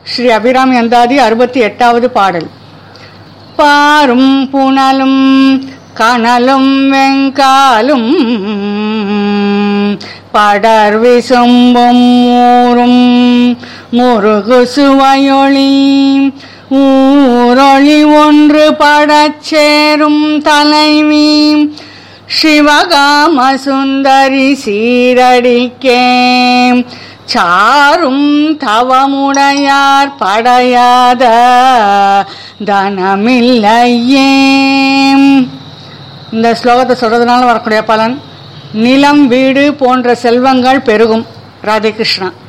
ஸ்ரீ அபிராமி அந்தாதி அறுபத்தி எட்டாவது பாடல் பாரும் புனலும் கனலும் வெங்காலும் படர் விசும்பும் ஊரும் முருகு சுவையொளி ஊரொளி ஒன்று படச் சேரும் தலைவி சிவகாம சுந்தரி சீரடிக்கே சாரும் தவமுடையார் படையாத தனமில்லையே இந்த ஸ்லோகத்தை சொல்றதுனால வரக்கூடிய பலன் நிலம் வீடு போன்ற செல்வங்கள் பெருகும் ராதே கிருஷ்ணா